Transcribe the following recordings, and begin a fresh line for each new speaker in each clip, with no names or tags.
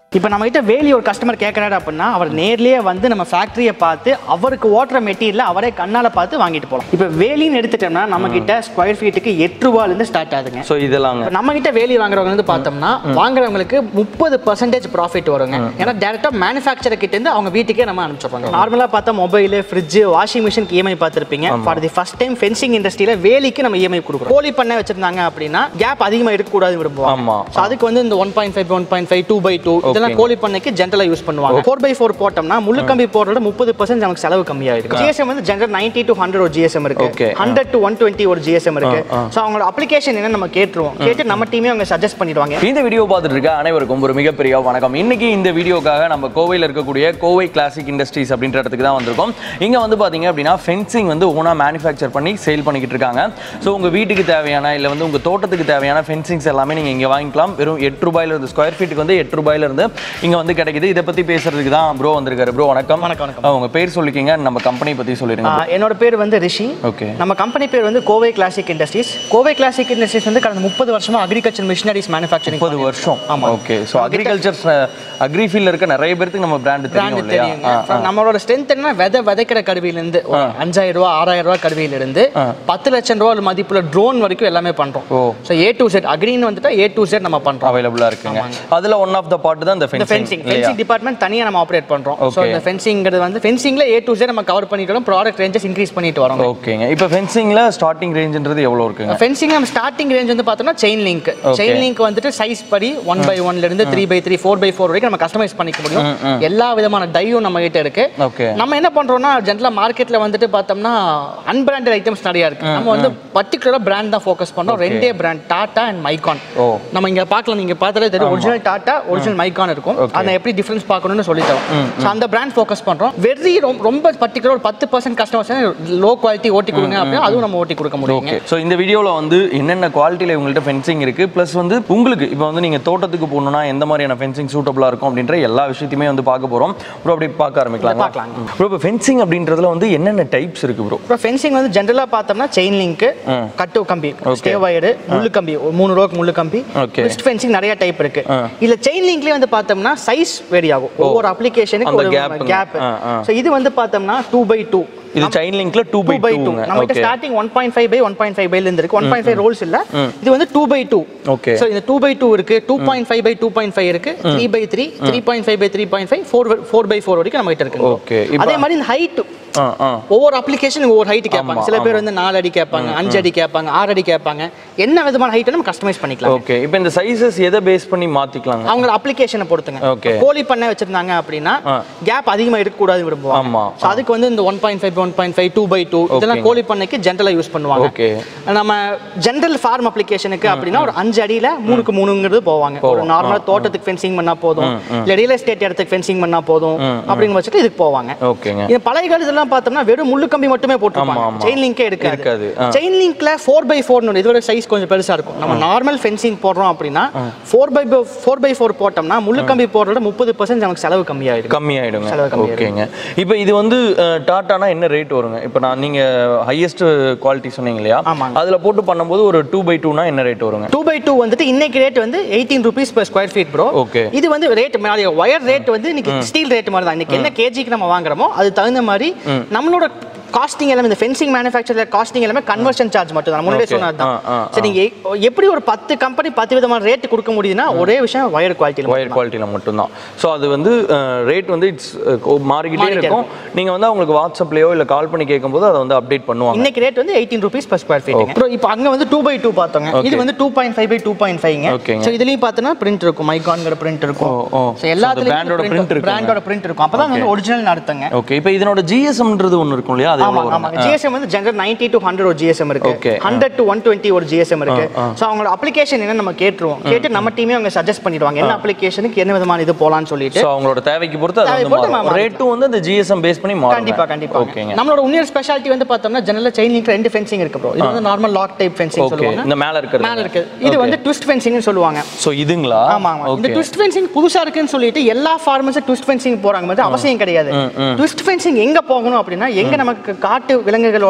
இப்போ நம்ம கிட்ட வேலி ஒரு கஸ்டமர் கேட்குறாரு அப்படின்னா அவர் நேர்லயே வந்து நம்ம ஃபேக்டரியை பார்த்து அவருக்கு ஓட்டுற மெட்டீரியல் அவரே கண்ணால பார்த்து வாங்கிட்டு போகலாம் இப்போ வேலின்னு எடுத்துட்டோம்னா நம்ம கிட்ட ஸ்கொயர் ஃபீட்டுக்கு எட்டு ரூபாயிலேருந்து ஸ்டார்ட் ஆகுதுங்க
ஸோ இதெல்லாங்க
இப்போ நம்ம கிட்ட வேலி வாங்குறவங்க வந்து பார்த்தோம்னா வாங்குறவங்களுக்கு முப்பது பர்சன்டேஜ் ப்ராஃபிட் வருங்க ஏன்னா டேரக்டா மேனுஃபேக்சர் கிட்ட இருந்து அவங்க வீட்டுக்கே நம்ம அனுப்பிச்சிடுறாங்க நார்மலா பார்த்தா mobile fridge washing machine EMI பார்த்துருப்பீங்க for the first time fencing இண்டஸ்ட்ரியில வேலிக்கு நம்ம இஎம்ஐ கொடுக்குறோம் கோழி பண்ணை வச்சிருந்தாங்க அப்படின்னா கேப் அதிகமா இருக்கக்கூடாது விரும்புவாங்க
ஆமா.
ஸோ அதுக்கு வந்து இந்த one point five one point five two by two இதெல்லாம் கோழி பண்ணைக்கு ஜென்ரலா யூஸ் பண்ணுவாங்க ஃபோர் பை ஃபோர் போட்டோம்னா முள்ளு கம்பி போடுறத முப்பது பர்சன்ட் நமக்கு செலவு கம்மியாயிருக்கு ஜிஎஸ்எம் வந்து ஜென்ரல் நைன்டி டு ஹண்ட்ரட் ஒரு ஜிஎஸ்எம் இருக்கு
Okay.
Hundred to one twenty ஒரு ஜிஎஸ்எம் இருக்கு ஸோ அவங்களோட அப்ளிகேஷன் என்ன நம்ம கேட்டுருவோம் கேட்டு நம்ம டீமே அவங்க சஜஸ்ட் பண்ணிடுவாங்க
இந்த வீடியோ பார்த்துட்டு இருக்க அனைவருக்கும் ஒரு மிகப்பெரிய வணக்கம் இன்னைக்கு இந்த வீடியோக்காக நம்ம கோவையில் இருக்கக்கூடிய கோவை கிளாசிக் இண்டஸ்ட்ரீஸ் அப்படின்ற இடத்துக்கு தான் வந்திருக்கோம் இங்கே வந்து பார்த்தீங்க அப்படின்னா ஃபென்சிங் வந்து ஓனாக மேனுஃபேக்சர் பண்ணி சேல் பண்ணிக்கிட்டு இருக்காங்க ஸோ உங்கள் வீட்டுக்கு தேவையான இல்லை வந்து உங்கள் தோட்டத்துக்கு தேவையான ஃபென்சிங்ஸ் எல்லாமே நீங்கள் இங்கே வாங்கிக்கலாம் வெறும் எட்டு ரூபாயில இருந்து ஸ்கொயர் ஃபீட்டுக்கு வந்து எட்டு ரூபாயில இருந்து இங்கே வந்து கிடைக்குது இதை பற்றி பேசுறதுக்கு தான் ப்ரோ வந்திருக்காரு ப்ரோ வணக்கம்
வணக்கம், வணக்கம்.
அஹ் உங்க பேர் சொல்லிக்கிங்க நம்ம கம்பெனி பற்றி சொல்லிடுங்க
ஆஹ் என்னோட பேர் வந்து ரிஷி
ஓகே
நம்ம கம்பெனி பேர் வந்து Kovai classic industries Kovai classic industries வந்து கடந்த முப்பது வருஷமா அக்ரிகல்ச்சர் மிஷினரிஸ் மேனுஃபேக்சரிங்
முப்பது வருஷம்
ஆமா.
ஓகே ஸோ அக்ரிகல்ச்சர் அக்ரி ஃபீல்டில் இருக்க நிறைய பேருக்கு நம்ம பிராண்ட் தெரியும்
பிராண்ட்
இல்லையா
தெரியுங்க From நம்மளோட ஸ்ட்ரென்த் என்ன விதை விதைக்கிற கருவியிலேருந்து அஞ்சாயிரம் ரூபா ஆறாயிரம் ரூபா கருவியிலிருந்து பத்து லட்சம் ரூபா மதிப்புல ட்ரோன் வரைக்கும் எல்லாமே பண்றோம்
ஓ.
ஸோ ஏ டு செட் அக்ரின்னு வந்துட்டா ஏ டு செட் நம்ம பண்றோம்
அவைலபிளா இருக்குங்க அதுல ஒன் ஆஃப் த பார்ட் தான் இந்த
இந்த
ஃபென்சிங்
ஃபென்சிங் ஃபென்சிங் டிபார்ட்மெண்ட் தனியா நம்ம ஆப்ரேட் பண்றோம் ஸோ
Okay.
இந்த ஃபென்சிங்கிறது வந்து ஃபென்சிங்ல ஏ டு செட் நம்ம கவர் பண்ணிட்டு வரோம் ப்ராடக்ட் ரேஞ்சஸ் இன்க்ரீஸ் பண்ணிட்டு வரோம்
ஓகேங்க இப்போ ஃபென்சிங்ல ஸ்டார்டிங் ரேஞ்சுன்றது எவ்வளோ இருக்குங்க
ஃபென்சிங் நம்ம ஸ்டார்டிங் ரேஞ்ச் வந்து பார்த்தோம்னா செயின் லிங்க் செயின் லிங்க் வந்துட்டு சைஸ் படி ஒன் பை ஒன்ல இருந்து three by three four by four வரைக்கும் நம்ம கஸ்டமைஸ் பண்ணிக்க முடியும் எல்லா விதமான டையும் நம்ம கிட்ட இருக்கு
ஓகே
நம்ம என்ன பண்றோம்னா ஜென்ரலா மார்க்கெட்ல வந்துட்டு பார்த்தோம்னா அன்பிராண்டட் ஐட்டம்ஸ் நிறைய இருக்கு நம்ம வந்து பர்டிகுலரா பிராண்ட் தான் ஃபோக்கஸ் பண்றோம் ரெண்டே பிராண்ட் டாடா அண்ட் மைக்கான்
ஓ.
நம்ம இங்க பார்க்கலாம் நீங்க பார்த்தாலே தெரியும் ஒரிஜினல் டாடா ஒரிஜினல் மைக்கான் இருக்கும் அதை எப்படி டிஃபரன்ஸ் பார்க்கணும்னு சொல்லி தரோம் ஸோ அந்த பிராண்ட் ஃபோக்கஸ் பண்றோம் வெரி ரொம்ப பர்டிகுலர் ஒரு பத்து பர்சன்ட் கஸ்டமர்ஸ் லோ குவாலிட்டி ஓட்டி கொடுங்க அப்படின்னா அதுவும் நம்ம ஓட்டி கொடுக்க முடியும்
ஓகே ஸோ இந்த வீடியோவில் வந்து என்னென்ன குவாலிட்டியில் உங்கள்கிட்ட ஃபென்சிங் இருக்கு ப்ளஸ் வந்து உங்களுக்கு இப்போ வந்து நீங்கள் தோட்டத்துக்கு போகணுன்னா எந்த மாதிரியான ஃபென்சிங் சூட்டபுளாக இருக்கும் அப்படின்ற எல்லா விஷயத்தையுமே வந்து பார்க்க போகிறோம் ப்ரோ அப்படி பார்க்க ஆரம்பிக்கலாம்
பார்க்கலாம்.
ப்ரோ இப்போ ஃபென்சிங் அப்படின்றதுல வந்து என்னென்ன டைப்ஸ் இருக்கு ப்ரோ
அப்புறம் ஃபென்சிங் வந்து ஜென்ரலா பார்த்தோம்னா செயின் லிங்க் கட்டு கம்பி ஸ்டே வயரு முள்ளு கம்பி ஒரு மூணு ரோக்கு முள்ளு கம்பி
Okay.
ட்விஸ்ட் ஃபென்சிங் நிறைய டைப் இருக்கு இதுல செயின் லிங்க்லயே வந்து பார்த்தோம்னா சைஸ் வேரி ஆகும் ஒவ்வொரு அப்ளிகேஷனுக்கு
அந்த
ஒரு
gap ங்க.
கேப்
ஆ, ஆ.
ஸோ இது வந்து பார்த்தோம்னா டூ பை டூ
இது செயின் லிங்க்ல two by
two by two
டூங்க
நம்ம கிட்ட
okay
starting one point five by one point five பைல இருந்து இருக்கு ஒன் பாயிண்ட் ஃபைவ் ரோல்ஸ் இல்ல இது வந்து two by two
Okay.
So இந்த டூ பை டூ இருக்கு two point five by two point five இருக்கு three by three three point five by three point five four four by four வரைக்கும் நம்ம கிட்ட இருக்கு
Okay. இப்ப-
அதே மாதிரி இந்த ஹைட்
ஆ ஆ
ஒவ்வொரு அப்ளிகேஷன் ஒவ்வொரு ஹைட் கேட்பாங்க சில பேர் வந்து நாலு அடி கேட்பாங்க அஞ்சு அடி கேட்பாங்க ஆறு அடி கேட்பாங்க என்ன விதமான ஹைட் நம்ம கஸ்டமைஸ் பண்ணிக்கலாம்
ஓகே இப்போ இந்த சைஸஸ் எதை பேஸ் பண்ணி மாத்திக்கலாங்க
அவங்களோட அப்ளிகேஷனை பொறுத்துங்க
Okay.
கோழி பண்ணை வச்சிருந்தாங்க அப்படின்னா கேப் அதிகமா இருக்கக்கூடாது விரும்புவாங்க
ஆமா.
ஸோ அதுக்கு வந்து இந்த one point five one point five two by two இதெல்லாம் கோழி பண்ணைக்கு ஜென்ரலா யூஸ் பண்ணுவாங்க
ஓகே
நம்ம ஜென்ரல் ஃபார்ம் அப்ளிகேஷனுக்கு அப்படின்னா ஒரு அஞ்சு அடியில மூணுக்கு மூணுங்கிறது போவாங்க ஒரு நார்மலா தோட்டத்துக்கு ஃபென்சிங் பண்ணா போதும் இல்ல ரியல் எஸ்டேட் இடத்துக்கு ஃபென்சிங் பண்ணா போதும் அப்படிங்கிற வச்சுட்டு இதுக்கு போவாங்க
ஓகேங்க
இது பழைய காலத்துலாம் பார்த்தோம்னா வெறும் முள்ளு கம்பி மட்டுமே
ஆமா,
போட்டுருப்பாங்க
ஆமா.
செயின் லிங்கே
இருக்காது,
இருக்காது
ஆ.
செயின் லிங்க்ல ஃபோர் பை ஃபோர்னு இதோட சைஸ் கொஞ்சம் பெருசா இருக்கும் நம்ம நார்மல் ஃபென்சிங் போடுறோம் அப்படின்னா four by four by four போட்டோம்னா முள்ளு கம்பி போடுறத முப்பது பர்சன்ட் நமக்கு செலவு கம்மியாயிடும்
கம்மியாயிடுங்க
செலவு கம்மியாயிடும்.
ஓகேங்க இப்போ இது வந்து அஹ், டாட்டானா என்ன ரேட் வருங்க இப்போ நான் நீங்க ஹையஸ்ட் குவாலிட்டி சொன்னீங்க இல்லையா
ஆமாங்க.
அதுல போட்டு பண்ணும்போது ஒரு டூ பை டூனா என்ன ரேட் வருங்க
டூ பை டூ வந்துட்டு இன்னைக்கு ரேட் வந்து eighteen rupees per square feet bro
Okay.
இது வந்து ரேட் மேலே ஒயர் ரேட் வந்து இன்னைக்கு ஸ்டீல் ரேட் மாதிரி தான் இன்னைக்கு என்ன கேஜிக்கு நம்ம வாங்குறோமோ அது தகுந்த மாதிரி நம்மளோட காஸ்டிங் எல்லாமே இந்த ஃபென்சிங் மேனுஃபேக்சர்ல காஸ்டிங் எல்லாமே கன்வர்ஷன் சார்ஜ் மட்டும் தான் முன்னாடியே
Okay.
சொன்னது தான்
ஆ, ஆ,
சரி நீங்க எ- எப்படி ஒரு பத்து கம்பெனி பத்து விதமான ரேட் கொடுக்க முடியுதுன்னா ஒரே விஷயம் ஒயர் குவாலிட்டியில்
ஒயர் குவாலிட்டியில் மட்டும்தான் ஸோ அது வந்து ரேட் வந்து இட்ஸ் மாறிக்கிட்டே
மாறிட்டே
இருக்கும் நீங்க வந்து அவங்களுக்கு வாட்ஸ்அப்லயோ இல்லை கால் பண்ணி கேட்கும்போது அதை வந்து அப்டேட் பண்ணுவாங்க
இன்னைக்கு ரேட் வந்து eighteen rupees per square feet அப்புறம் இப்போ அங்க வந்து டூ பை டூ பார்த்தோங்க இது வந்து two point five by two point ஃபைவ்ங்க
ஓகேங்க.
ஸோ இதுலயும் பார்த்தோன்னா பிரிண்ட் இருக்கும் மைகான்ங்கிற பிரிண்ட் இருக்கும்
ஓ, ஓ.
ஸோ எல்லாத்துலயும்
brand-ஓட print இருக்குங்க.
பிராண்டோட பிரிண்ட் இருக்கும் அப்பதான் வந்து ஒரிஜினல் அர்த்தங்க
ஓகே இப்போ இதனோட ஜிஎஸ்எம்ன்றது ஒன்று இருக்கும் இல்லையா அது
ஆமா
எவ்வளோ
ஆமா ஜிஎஸ்எம் வந்து ஜெனரல் நைன்டி டு ஹண்ட்ரட் ஒரு ஜிஎஸ்எம் இருக்கு
Okay.
Hundred to one twenty ஒரு ஜிஎஸ்எம் இருக்கு ஸோ அவங்களோட அப்ளிகேஷன் என்ன நம்ம கேட்டுருவோம் கேட்டு நம்ம டீமே அவங்க சஜஸ்ட் பண்ணிடுவாங்க என்ன அப்ளிகேஷனுக்கு என்ன விதமான இது போலாம்னு சொல்லிட்டு
ஸோ அவங்களோட தேவைக்கு பொறுத்து அது
தேவை
வந்து
பொறுத்து
மாறும்
மாறும்.
ரேட்டும் வந்து அந்த ஜிஎஸ்எம் பேஸ் பண்ணி மாறும்
கண்டிப்பா கண்டிப்பா
ஓகேங்க
நம்மளோட இன்னொரு ஸ்பெஷாலிட்டி வந்து பார்த்தோம்னா ஜெனரல் செயின் லிங்க் ரெண்டு ஃபென்சிங் இருக்கு ப்ரோ இது வந்து normal lock type fencing
okay
சொல்லுவாங்க
இந்த மேல இருக்கிறது
மேல இருக்கு இது வந்து ட்விஸ்ட் ஃபென்சிங்னு சொல்லுவாங்க
ஸோ இதுங்களா
ஆமா ஆமா இந்த
ஓகே
ட்விஸ்ட் ஃபென்சிங் புதுசா இருக்குன்னு சொல்லிட்டு எல்லா ஃபார்மர்ஸும் ட்விஸ்ட் ஃபென்சிங் போறாங்க மாதிரி அவசியம் கிடையாது ட்விஸ்ட் ஃபென்சிங் எங்க போகணும் அப்படின்னா எங்க நமக்கு காட்டு விலங்குகளோட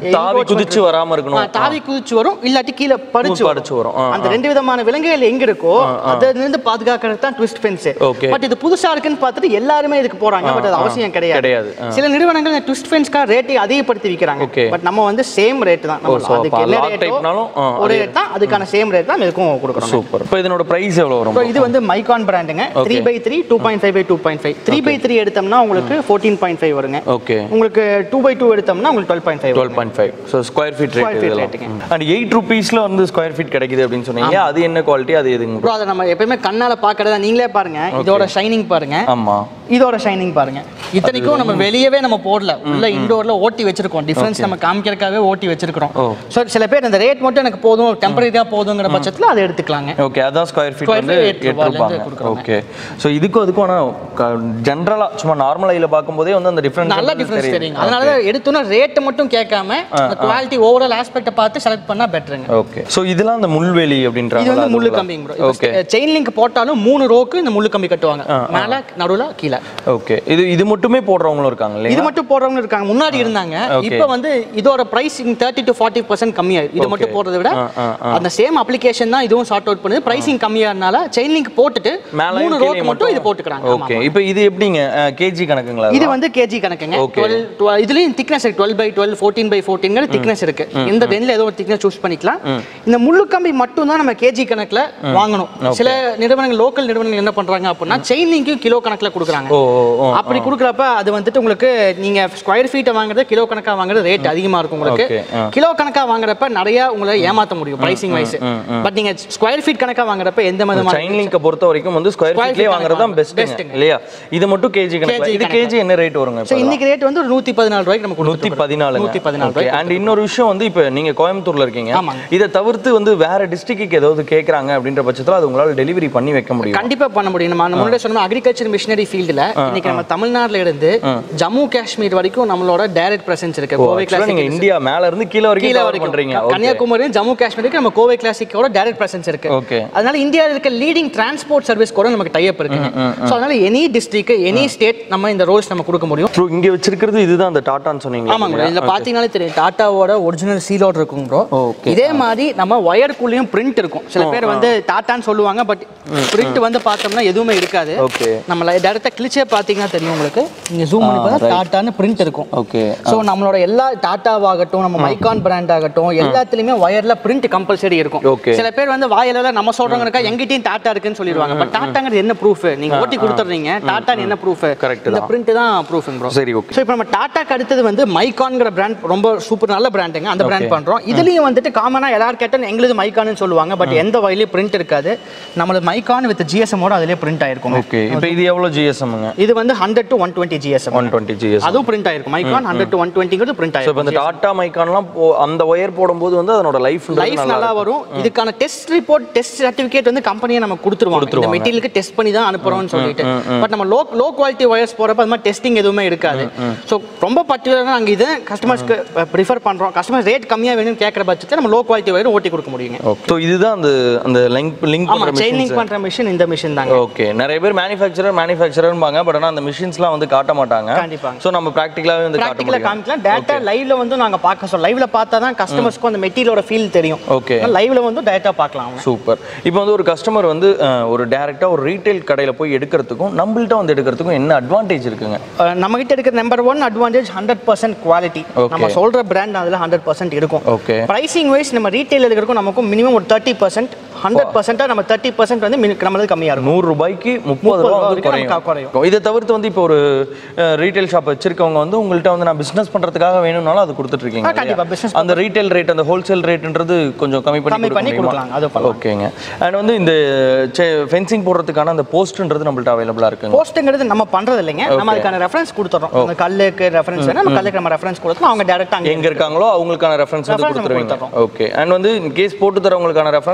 தாவி குதிச்சு வராம இருக்கணும்
தாவி குதிச்சு வரும் இல்லாட்டி கீழே பறிச்சு
பறிச்சு வரும். ஆ,
அந்த ரெண்டு விதமான விலங்குகள் எங்க இருக்கோ அதுல இருந்து பாதுகாக்கிறது தான் ட்விஸ்ட் ஃபென்ஸ்
Okay.
பட் இது புதுசா இருக்குன்னு பார்த்துட்டு எல்லாருமே இதுக்கு போறாங்க பட் அது அவசியம் கிடையாது
கிடையாது.
சில நிறுவனங்கள் ட்விஸ்ட் ஃபென்ஸ்க்காக ரேட்டை அதிகப்படுத்தி விற்கிறாங்க
Okay.
பட் நம்ம வந்து சேம் ரேட் தான் நம்ம
ஓ, so
அதுக்கு
அப்ப
என்ன
lock
ரேட்டோ
typeனாலும், ஆ,
ஒரு ரேட் தான் அதுக்கான சேம் ரேட் தான் இதுக்கும் கொடுக்குறோம்
சூப்பர் இப்போ இதனோட பிரைஸ் எவ்வளவு வரும்
So, இது வந்து மைக்கான் பிராண்டுங்க three by three two point five by two point five three by three எடுத்தோம்னா உங்களுக்கு ஃபோர்டீன் பாயிண்ட் ஃபைவ் வருங்க
ஓகே
உங்களுக்கு டூ பை டூ எடுத்தோம்னா உங்களுக்கு twelve point five
twelve point five so square feet
Square
rate
feet
இதெல்லாம்
rate
and eight ருபீஸ்ல வந்து square feet கிடைக்குது அப்படின்னு சொன்னீங்க அது என்ன குவாலிட்டி அது எதுங்க
ப்ரோ அதை நம்ம எப்பயுமே கண்ணால பாக்குறதா நீங்களே பாருங்க இதோட ஷைனிங் பாருங்க
ஆமா
இதோட ஷைனிங் பாருங்க இத்தனைக்கும் நம்ம வெளியவே நம்ம போடல உள்ள இண்டோர்ல ஓட்டி வச்சிருக்கோம் டிஃபரன்ஸ் நம்ம காமிக்கிறதுக்காகவே ஓட்டி வச்சிருக்கிறோம்
ஓ.
ஸோ சில பேர் இந்த ரேட் மட்டும் எனக்கு போதும் டெம்பரரியா போதுங்கிற பட்சத்துல அதை எடுத்துக்கலாங்க
ஓகே அதான் ஸ்கொயர் ஃபீட்
Square
வந்து
feet எட்டு
எட்டு
ரூபாயில இருந்து
ரூபாங்க
கொடுக்குறோங்க.
ஓகே ஸோ இதுக்கும் அதுக்கும் ஆனால் ஜென்ரலா சும்மா நார்மல் ஐல பார்க்கும்போதே வந்து அந்த டிஃப்ரென்ஸ்
நல்ல டிஃபரன்ஸ் தெரியுங்க அதனால தான் எடுத்தோன்னா ரேட் மட்டும் கேட்காம குவாலிட்டி ஓவரால் ஆஸ்பெக்ட்டை பார்த்து செலக்ட் பண்ணா பெட்டருங்க
ஓகே ஸோ இதெல்லாம் அந்த முள்வெளி அப்படின்றாங்க
இது வந்து முள்ளு கம்பிங்க ப்ரோ
ஓகே
செயின் லிங்க் போட்டாலும் மூணு ரோக்கு இந்த முள்ளு கம்பி கட்டுவாங்க மேல நடுவுல கீழே
ஓகே இது இது மட்டுமே போடுறவங்களும் இருக்காங்க
இது
இல்லையா
மட்டும் போடுறவங்க இருக்காங்க முன்னாடி இருந்தாங்க
Okay.
இப்போ வந்து இதோட pricing thirty to forty percent கம்மியாயிரு இது மட்டும் போடுறதை விட
ஆ, ஆ,
அந்த சேம் அப்ளிகேஷன் தான் இதுவும் சார்ட் அவுட் பண்ணுது பிரைசிங் கம்மியானால செயின் லிங்க் போட்டுட்டு
மேலே
மூணு ரோக்கு மட்டும் இது போட்டுக்கிறாங்க ஆமா.
ஓகே இப்போ இது எப்படிங்க கேஜி கணக்குங்களா
இது வந்து கேஜி கணக்குங்க
Okay.
டுவெல் இதுலயும் திக்னஸ் இருக்கு twelve by twelve fourteen by fourteen thickness இருக்கு இந்த ரெண்டுல ஏதோ ஒரு திக்னஸ் சூஸ் பண்ணிக்கலாம் இந்த முள்ளு கம்பி மட்டும் தான் நம்ம கேஜி கணக்குல வாங்கணும் சில நிறுவனங்கள் லோக்கல் நிறுவனங்கள் என்ன பண்றாங்க அப்படின்னா செயின் லிங்க்கும் கிலோ கணக்குல கொடுக்குறாங்க
ஓ ஓ, ஓ
அப்படி கொடுக்குறப்ப அது வந்துட்டு உங்களுக்கு நீங்க ஸ்கொயர் ஃபீட்டை வாங்குறது கிலோ கணக்கா வாங்குறது ரேட் அதிகமா இருக்கும் உங்களுக்கு
Okay, ஆ.
கிலோ கணக்கா வாங்குறப்ப நிறைய உங்களை ஏமாத்த முடியும் பிரைசிங் வைஸ் பட் நீங்க ஸ்கொயர் ஃபீட் கணக்கா வாங்குறப்ப எந்த விதமான
செயின் லிங்கை பொறுத்த வரைக்கும் வந்து ஸ்கொயர்
Square
ஃபீட்லயே
feet
வாங்குறது தான்
கணக்கு
பெஸ்ட்
best-ங்க.
இல்லையா இது மட்டும் கேஜி கணக்கு
KG
இது
கணக்கு.
கேஜி என்ன ரேட் வருங்க
ஸோ இன்னைக்கு ரேட் வந்து ஒரு நூத்தி பதினாலு ரூபாய்க்கு நம்ம
நூத்தி பதினாலு
நூத்தி பதினாலு ரூபாய்
அண்ட் இன்னொரு விஷயம் வந்து இப்போ நீங்க கோயம்புத்தூர்ல இருக்கீங்க
ஆமாங்க.
இதை தவிர்த்து வந்து வேற டிஸ்ட்ரிக்ட்டுக்கு ஏதாவது கேக்குறாங்க அப்படின்ற பட்சத்துல அது உங்களால டெலிவரி பண்ணி வைக்க முடியும்
கண்டிப்பா பண்ண முடியும் நம்ம முன்னாடி சொன்ன அக்ரிகல்ச்சர் மிஷினரி ஃபீல்டுல இன்னைக்கு நம்ம தமிழ்நாட்டுல இருந்து ஜம்மு காஷ்மீர் வரைக்கும் நம்மளோட டைரக்ட் பிரசன்ஸ் இருக்கு கோவை
Actually
கிளாசிக்
நீங்க இந்தியா மேல இருந்து கீழ வரைக்கும்
கீழே
cover
வரைக்கும்
பண்றீங்க
க- கன்னியாகுமரி ஜம்மு காஷ்மீருக்கு நம்ம கோவை கிளாசிக்கோட டைரக்ட் பிரசன்ஸ் இருக்கு
ஓகே
அதனால இந்தியாவில் இருக்க லீடிங் டிரான்ஸ்போர்ட் சர்வீஸ் கூட நமக்கு டைப் இருக்கு ஸோ அதனால எனி டிஸ்ட்ரிக்ட் எனி ஸ்டேட் நம்ம இந்த ரோல்ஸ் நம்ம கொடுக்க முடியும்
ப்ரோ இங்க வச்சிருக்கிறது இதுதான் அந்த டாட்டான்னு சொன்னீங்க
ஆமாங்க bro. இதுல பாத்தீங்கன்னாலே தெரியும் டாட்டாவோட ஒரிஜினல் சீலோட இருக்கும் ப்ரோ
Okay.
இதே மாதிரி நம்ம ஒயர்க்குள்ளேயும் பிரிண்ட் இருக்கும் சில பேர் வந்து டாட்டான்னு சொல்லுவாங்க பட் பிரிண்ட் வந்து பார்த்தோம்னா எதுவுமே இருக்காது
ஓகே
நம்ம டேரக்டா கிளிச்சே பார்த்தீங்கன்னா தெரியும் உங்களுக்கு நீங்க ஜூம் பண்ணி பார்த்தா டாட்டான்னு பிரிண்ட் இருக்கும்
ஓகே
ஸோ நம்மளோட எல்லா டாட்டாவாகட்டும் நம்ம மைக்கான் பிராண்ட் ஆகட்டும் எல்லாத்துலயுமே ஒயர்ல பிரிண்ட் கம்பல்சரி இருக்கும்
Okay.
சில பேர் வந்து வாயில நம்ம சொல்றவங்க எங்கிட்டயும் டாட்டா இருக்குன்னு சொல்லிடுவாங்க பட் டாட்டாங்கிறது என்ன ப்ரூஃப் நீங்க ஓட்டி கொடுத்துறீங்க டாட்டா என்ன ப்ரூஃப்
Correct
இந்த பிரிண்ட் தான் ப்ரூஃப் ப்ரோ
சரி ஓகே
ஸோ இப்போ நம்ம டாட்டாக்கு அடுத்தது வந்து மைக்கான்ங்கிற பிராண்ட் ரொம்ப சூப்பர் நல்ல பிராண்டுங்க அந்த பிராண்ட் பண்றோம் இதுலயும் வந்துட்டு காமனா எல்லாரும் கேட்டால் எங்களுது மைக்கான்னு சொல்லுவாங்க பட் எந்த வகையிலயும் பிரிண்ட் இருக்காது நம்மளது மைக்கான் வித் ஜிஎஸ்எமோட அதிலே பிரிண்ட் ஆயிருக்கும்
ஓகே இப்போ இது எவ்வளவு ஜிஎஸ்எம்ங்க
இது வந்து hundred to one twenty GSM
one twenty GS
அதுவும் பிரிண்ட் ஆயிருக்கும் மைக்கான் ஹண்ட்ரட் டு ஒன் டுவெண்ட்டிங்கிறது பிரிண்ட்
ஸோ இப்போ
ஆயிருக்கும்
இந்த டாட்டா மைக்கான்லாம் போ- அந்த ஒயர் போடும்போது வந்து அதனோட லைஃப்
லைஃப் நல்லா வரும் இதுக்கான டெஸ்ட் ரிப்போர்ட் டெஸ்ட் சர்டிஃபிகேட் வந்து கம்பெனியை நம்ம கொடுத்துருவாங்க இந்த மெட்டீரியலுக்கு டெஸ்ட் பண்ணி தான் அனுப்புறோம்னு சொல்லிட்டு பட் நம்ம லோ லோ குவாலிட்டி ஒயர்ஸ் போறப்ப அது மாதிரி டெஸ்டிங் எதுவுமே இருக்காது ஸோ ரொம்ப பர்டிகுலராக நாங்கள் இதை கஸ்டமர்ஸ்க்கு ப்ரிஃபர் பண்றோம் கஸ்டமர் ரேட் கம்மியா வேணும்னு கேட்குற பட்சத்தில் நம்ம லோ குவாலிட்டி ஒயர் ஓட்டி கொடுக்க முடியுங்க
ஓகே ஸோ இதுதான் அந்த அந்த லிங்க் லிங்க்
ஆமா
பண்ணுற
செயின் லிங்க் பண்ற மிஷின் இந்த மிஷின் தாங்க
ஓகே நிறைய பேர் மேனுஃபேக்சரர் மேனுஃபேக்சரர்பாங்க பட் ஆனால் அந்த மிஷின்ஸ்லாம் வந்து காட்ட மாட்டாங்க
கண்டிப்பாங்க.
ஸோ நம்ம ப்ராக்டிக்கலாகவே வந்து காட்ட
ப்ராக்டிக்கலா
முடியும்
காமிக்கலாம் டேட்டா லைவ்ல வந்து நாங்க பார்க்க சொல்ல லைவ்ல பார்த்தா தான் கஸ்டமர்ஸ்க்கும் அந்த மெட்டீரியலோட ஃபீல் தெரியும்
ஓகே
லைவ்ல வந்து டேட்டா பார்க்கலாம் அவங்க
சூப்பர் இப்போ வந்து ஒரு கஸ்டமர் வந்து அஹ், ஒரு டேரெக்டாக ஒரு ரீட்டைல் கடையில் போய் எடுக்கிறதுக்கும் நம்மள்ட்ட வந்து எடுக்கிறதுக்கும் என்ன அட்வான்டேஜ் இருக்குங்க
அஹ் நம்ம கிட்ட இருக்கிற number one advantage hundred percent quality
Okay.
நம்ம சொல்ற பிராண்ட் அதுல ஹண்ட்ரட் பர்சன்ட் இருக்கும்
ஓகே
பிரைசிங் வைஸ் நம்ம ரீட்டைல் இருக்கிறக்கும் நமக்கும் மினிமம் ஒரு தேர்ட்டி பர்சன்ட் ஹண்ட்ரட் பர்சன்டா நம்ம தேர்ட்டி பர்சன்ட் வந்து மினி- நம்மளது கம்மியா இருக்கும்
நூறு ரூபாய்க்கு முப்பது
முப்பது
ரூபா
ரூபா
வந்து
வரைக்கும்
குறையும்
நமக்கு குறையும்.
இதை தவிர்த்து வந்து இப்போ ஒரு ரீட்டைல் ஷாப் வச்சிருக்கவங்க வந்து உங்கள்கிட்ட வந்து நான் பிசினஸ் பண்றதுக்காக வேணும்னாலும் அது கொடுத்துட்டு இருக்கீங்க
ஆ, கண்டிப்பா,
இல்லையா?
business
அந்த ரீட்டைல் ரேட் அந்த ஹோல்சேல் ரேட்ன்றது கொஞ்சம் கம்மி பண்ணி
கம்மி
கொடுக்க
பண்ணி
முடியுமா?
கொடுக்கலாம் அது பண்ணலாம்
ஓகேங்க அண்ட் வந்து இந்த ஃபென்சிங் போடுறதுக்கான அந்த போஸ்ட்ன்றது நம்மள்ட்ட அவைலபிளா இருக்குங்க
போஸ்ட்டுங்கிறது நம்ம பண்றது இல்லைங்க நம்ம அதுக்கான ரெஃபரன்ஸ் கொடுத்துறோம் அந்த கல்லுக்கு ரெஃபரன்ஸ் வேணும் நம்ம கல்லுக்கு நம்ம ரெஃபரன்ஸ் கொடுத்தோம் அவங்க டேரக்டா அங்க
எங்க இருக்காங்களோ அவங்களுக்கான ரெஃபரன்ஸ் வந்து
Reference நம்ம
கொடுத்துருவீங்க
கொடுத்துறோம்.
ஓகே அண்ட் வந்து கேஸ் போட்டு தரவங்களுக்கான ரெஃபரன்ஸும் கேட்டாங்கன்னா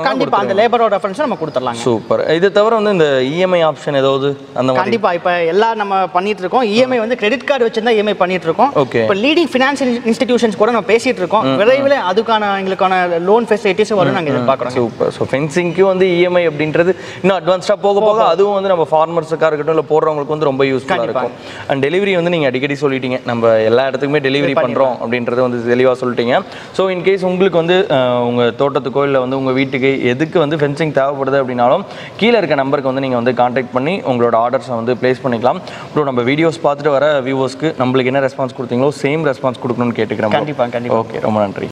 கொடுக்குறாங்க
கண்டிப்பா அந்த லேபரோட ரெஃபரன்ஸ் நம்ம கொடுத்துடலாங்க
சூப்பர் இது தவிர வந்து இந்த இஎம்ஐ ஆப்ஷன் ஏதாவது அந்த மாதிரி
கண்டிப்பா இப்ப எல்லாம் நம்ம பண்ணிட்டு இருக்கோம் இஎம்ஐ வந்து கிரெடிட் கார்டு வச்சிருந்தா இஎம்ஐ பண்ணிட்டு இருக்கோம்
Okay.
இப்ப லீடிங் ஃபினான்ஷியல் இன்ஸ்டிடியூஷன்ஸ் கூட நம்ம பேசிட்டு இருக்கோம் விரைவில் அதுக்கான எங்களுக்கான லோன் ஃபெசிலிட்டிஸ் வரும் நாங்க எதிர்பார்க்குறோம்
சூப்பர் ஸோ ஃபென்சிங்க்கு வந்து இஎம்ஐ அப்படின்றது இன்னும் அட்வான்ஸ்டாக போக போக அதுவும் வந்து நம்ம ஃபார்மர்ஸுக்காக இருக்கட்டும் இல்லை போடுறவங்களுக்கு வந்து ரொம்ப யூஸ்ஃபுல்லாக இருக்கும் அண்ட் டெலிவரி வந்து நீங்கள் அடிக்கடி சொல்லிட்டீங்க நம்ம எல்லா இடத்துக்குமே டெலிவரி பண்ணுறோம் அப்படின்றத வந்து தெளிவாக சொல்லிட்டீங்க ஸோ இன்கேஸ் உங்களுக்கு வந்து அஹ், உங்க தோட்டத்துக்கோ இல்லை வந்து உங்க வீட்டுக்கு எதுக்கு வந்து ஃபென்சிங் தேவைப்படுது அப்படின்னாலும் கீழே இருக்க நம்பருக்கு வந்து நீங்கள் வந்து காண்டாக்ட் பண்ணி உங்களோட ஆர்டர்ஸை வந்து ப்ளேஸ் பண்ணிக்கலாம் அப்புறம் நம்ம வீடியோஸ் பார்த்துட்டு வர வியூவர்ஸ்க்கு நம்மளுக்கு என்ன ரெஸ்பான்ஸ் கொடுத்தீங்களோ சேம் ரெஸ்பான்ஸ் கொடுக்கணும்னு கேட்டுக்கிறேன்
கண்டிப்பா, கண்டிப்பா.
ஓகே ரொம்ப நன்றி